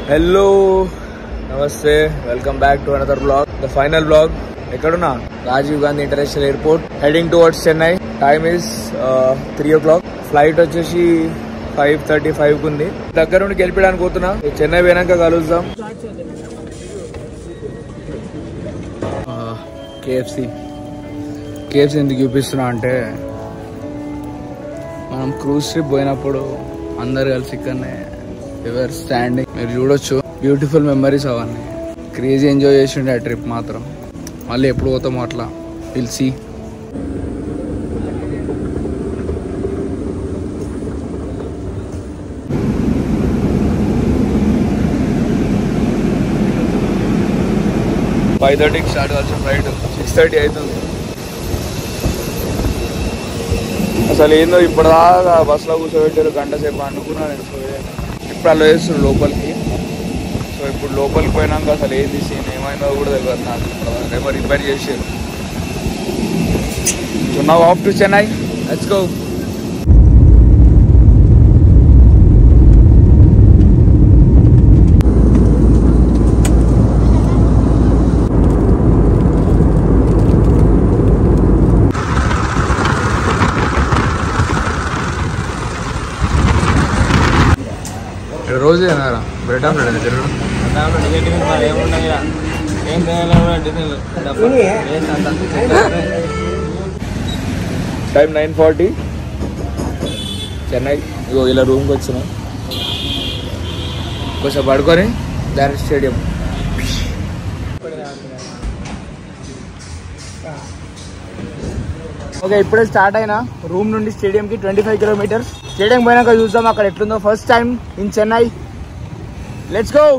Hello namaste welcome back to another vlog the final vlog ఎక్కడున్నా Rajiv Gandhi international airport heading towards Chennai time is three o'clock flight వచ్చేసి five thirty five కు ఉంది దగ్గర నుండి గెలిపడానికి పోతున్నా చెన్నై పోయినాక కలుద్దాం కేఎఫ్సి కేఎఫ్సి ఎందుకు చూపిస్తున్నా అంటే మనం క్రూజ్ ట్రిప్ పోయినప్పుడు అందరు కలిసి ఇక్కడనే ఎవర్ స్టాండింగ్ మీరు చూడొచ్చు బ్యూటిఫుల్ మెమరీస్ అవన్నీ క్రేజీ ఎంజాయ్ చేసిండే ఆ ట్రిప్ మాత్రం మళ్ళీ ఎప్పుడు పోతామో అట్లా పిలిచి ఫైవ్ థర్టీకి స్టార్ట్ కావాల్సిన ఫ్లైట్ సిక్స్ థర్టీ అవుతుంది అసలు ఏందో ఇప్పటిదాకా బస్సులో కూర్చోబెట్టారు గంట సేపు అనుకున్నా నేను సో ఇప్పుడు అలా వేస్తున్నారు లోపలికి సో ఇప్పుడు లోపలికి పోయినాక అసలు ఏంది సీన్ ఏమైందో కూడా తెలియదు నాకు ఇప్పటిదాకా ఎవరు రిపేర్ చేసారు so now off to Chennai let's go రోజు ఏనారా బ్రెడ్ ఆమ్లెట్ అది తిరగడం టైం నైన్ ఫార్టీ చెన్నై ఇగో ఇలా రూమ్కి వచ్చిన కొంచెం పడుకొని డైరెక్ట్ స్టేడియం ఓకే ఇప్పుడే స్టార్ట్ అయినా రూమ్ నుండి స్టేడియంకి ట్వంటీ ఫైవ్ కిలోమీటర్స్ స్టేడియం పోయినాక చూద్దాం అక్కడ ఎట్లుందో first time in Chennai let's go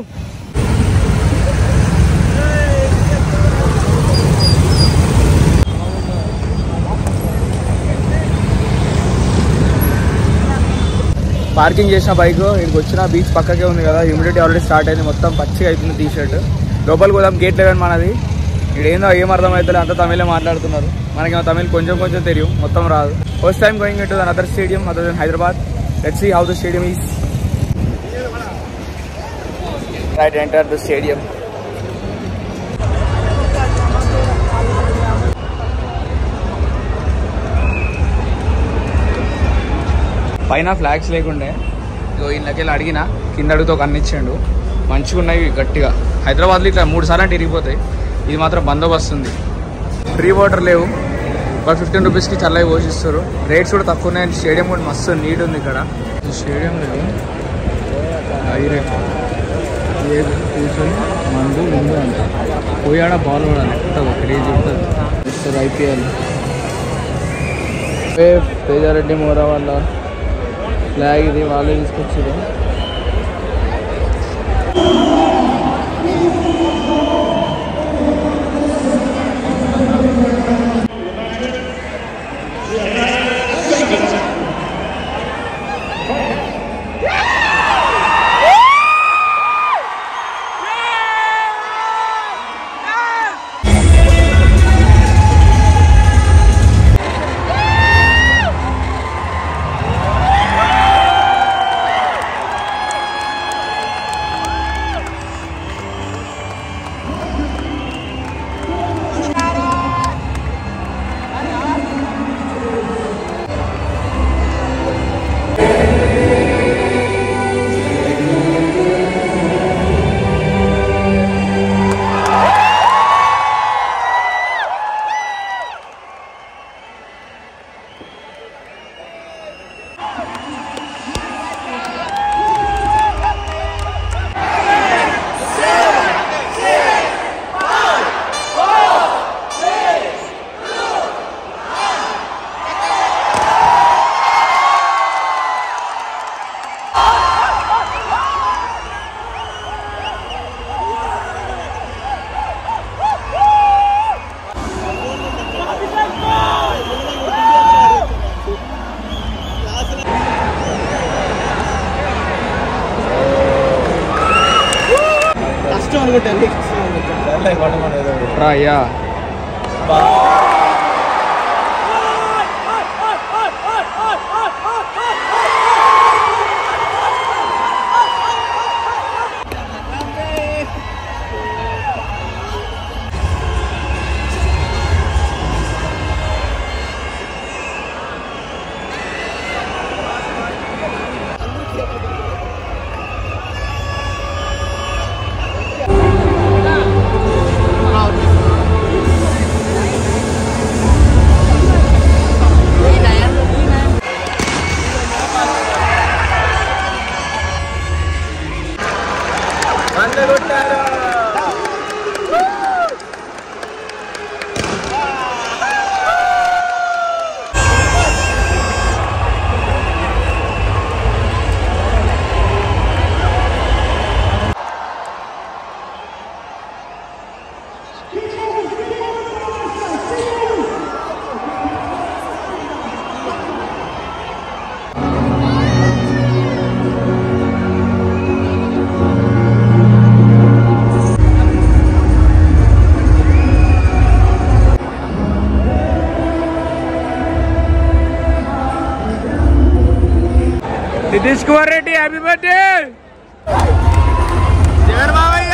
parking చేసిన బైక్ ఇక్కడికి వచ్చిన బీచ్ పక్కకే ఉంది కదా హ్యూమిడిటీ ఆల్రెడీ స్టార్ట్ అయింది మొత్తం పచ్చిగా అవుతుంది టీ షర్ట్ లోపలికి పోదాం గేట్ లెవెన్ మనది ఇక్కడ ఏందో ఏం అర్థం అవుతుంది అంతా తమిళే మాట్లాడుతున్నారు మనకేమో తమిళ్ కొంచెం కొంచెం తెలియదు మొత్తం రాదు first time going to other stadium other than Hyderabad let's see how the stadium is right enter the stadium పైన ఫ్లాగ్స్ లేకుండే ఇగో ఇళ్ళకెళ్ళి అడిగిన కింద అడిగితే ఒక అన్నిచ్చాడు మంచిగా ఉన్నాయి గట్టిగా హైదరాబాద్లో ఇట్లా మూడు సార్లు అంటే ఇరిగిపోతాయి ఇది మాత్రం బందోబస్తు ఉంది ఫ్రీ వాటర్ లేవు ఒక ఫిఫ్టీన్ రూపీస్కి చల్లవి పోషిస్తారు రేట్స్ కూడా తక్కువ ఉన్నాయి స్టేడియం కూడా మస్తు నీట్ ఉంది ఇక్కడ ఈ స్టేడియం లేదు డైరెక్ట్ ఏది కూర్చొని మందు ముందు అంట పోయాడ బాల్ కూడా ఉంటుంది క్రేజ్ ఉంటుంది మిస్టర్ ఐపీఎల్ తేజారెడ్డి మోరా వాళ్ళ ఫ్లాగ్ ఇది వాళ్ళే తీసుకొచ్చారు రా అయ్యా నితీష్ కుమార్ రెడ్డి హ్యాపీ బర్త్డే జగన్ బాబయ్య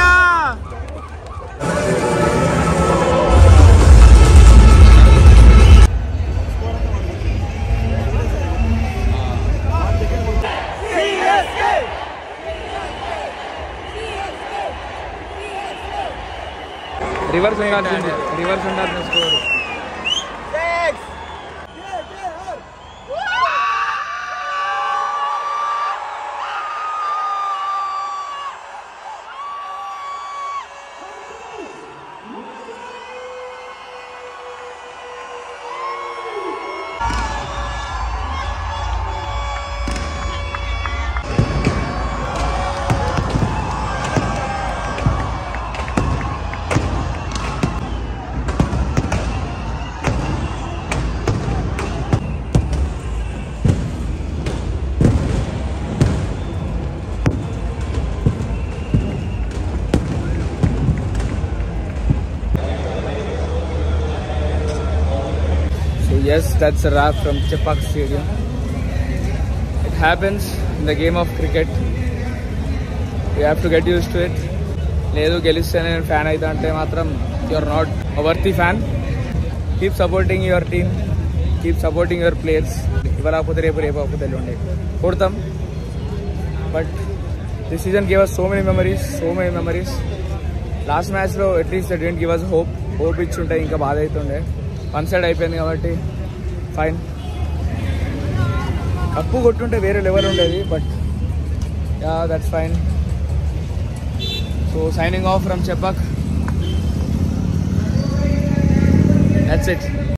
రివర్స్ ఉండాల్సింది రివర్స్ ఉండాల్సిన score So yes, that's a wrap from Chepak Stadium. It happens in the game of cricket. We have to get used to it. లేదు గెలిస్తే నేను ఫ్యాన్ అవుతా అంటే మాత్రం your not worthy fan keep supporting your team keep supporting your players ఇవ్వలేకపోతే రేపు రేపు అవ్వకపోతే ఎల్లుండి కొడతాం but this season give us so many memories so many memories last మ్యాచ్లో at least didn't give us hope hope ఇచ్చి ఉంటే ఇంకా బాధ అవుతుండే వన్ సైడ్ అయిపోయింది కాబట్టి ఫైన్ కప్పు కొట్టుంటే వేరే లెవెల్ ఉండేది but yeah that's fine so signing off from Chepauk that's it